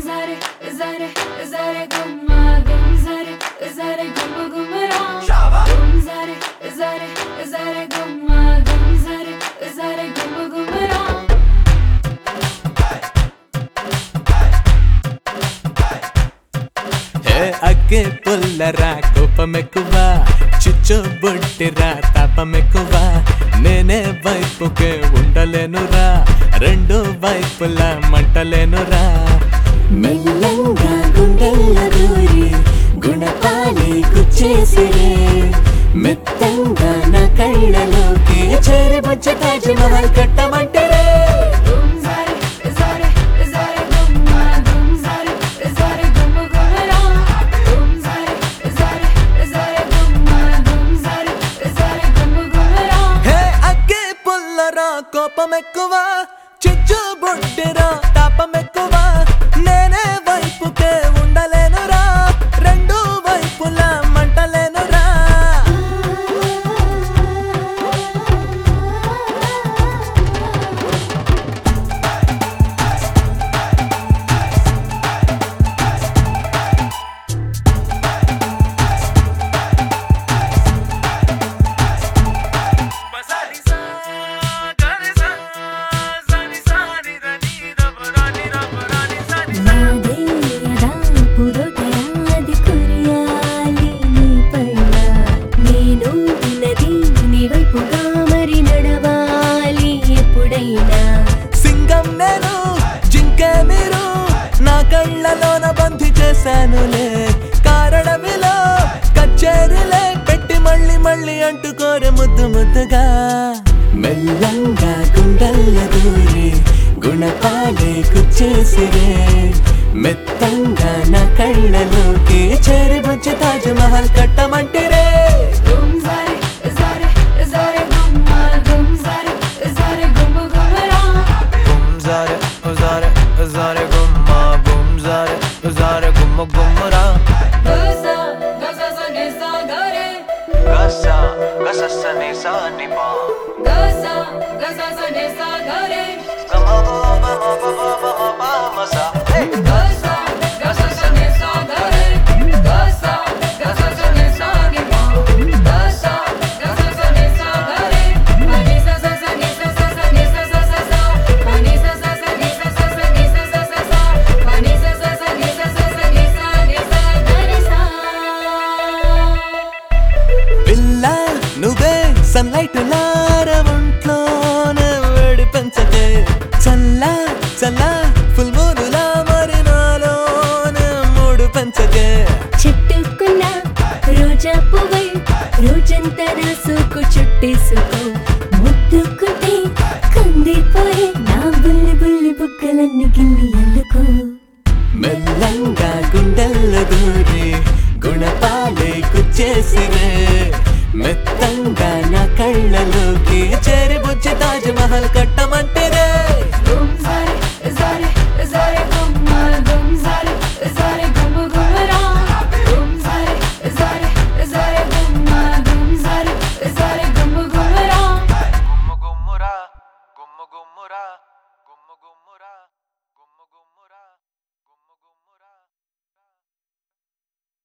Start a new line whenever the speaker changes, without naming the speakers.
zare, zare, zare gumma, gum zare, zare gumma gumra. Gum zare, zare, zare gumma, gum zare, zare gumma gumra.
హే అగ్గే పుల్లరా కోపమెక్కువ చిచ్చు బుట్టిరా తాపమెక్కువ నేనే వైపుకే ఉండలేనురా రెండు వైపుల మంటలేనురా
మెల్లంగా గుండెల్ల దూరి గుణపాలి కుచ్చేసిరే మెత్తంగా నా కళ్ళలోకి చేరబొచ్చ Taj Mahal కట్టమంటరే
Gum zare, zare, zare gumma, gum zare, zare gumma gumra. Gum zare, zare, zare gumma, gum zare, zare gumma gumra.
హే అగ్గే పుల్లరా కోపమెక్కువ చిచ్చు బుట్టిరా తాపమెక్కువ నేనే వైపుకే ఉండలేనురా రెండు వైపుల మంటలేనురా
నాదేయదా పురోటయాది కురియాలి నీ పైన నేను నది నీ వైపుగా మరి నడవాలి ఎప్పుడైనా
సింగం నేను జింకే మీరు నా కళ్ళలోన బంధి చేశానులే కారణమిలో కచ్చేరిలే పెట్టి మళ్ళీ మళ్ళీ అంటుకోరే ముద్దు ముద్దుగా మెల్లంగా గుండెల్ల దూరి గుణపాలే కుచ్చేసిరే మెత్తంగా నా కళ్ళలోకి చేరిబొచ్చి Taj Mahal కట్టమంటిరే
Gum zare, zare, zare gumma, gum zare, zare gumma gumra.
Bum zare, zare, zare gumma, bum zare, zare gumma gumra.
Gasa, gasa sa ne sa ga re.
Gasa, gasa sa ni sa ni pa.
Gasa, gasa sa ne sa ga re.
Gama ba ba ba ba ba ba ba ba ma sa. Hey.
Gasa, gasa sa ne sa ga re. Gasa, gasa sa ne sa ni pa. Gasa, gasa sa ne sa ga re. Ma ni sa sa sa ni sa sa sa ni sa sa sa sa. Ma ni sa sa sa ni sa sa sa ni sa sa sa sa. Ma ni sa sa sa ni sa sa sa ni sa ni sa ga re sa.
పిల్ల నువ్వే sunlight లార ఒంట్లోనే వేడి పెంచకే చల్ల చల్ల full మూనులా మరి నాలోనే మూడు పెంచకే
చెట్టుకున్న రోజా పువ్వై రోజంతా రాసుకు చుట్టేసుకో ముద్దుకుంటే కందిపోయి నా బుల్లి బుల్లి బుగ్గలన్నీ గిల్లి అల్లుకో
మెల్లంగా గుండెల్ల దూరి గుణపాలే కుచ్చేసిరే మెత్తంగా నా కళ్ళలోకి చేరి బుజ్జి తాజ్ మహల్ కట్ట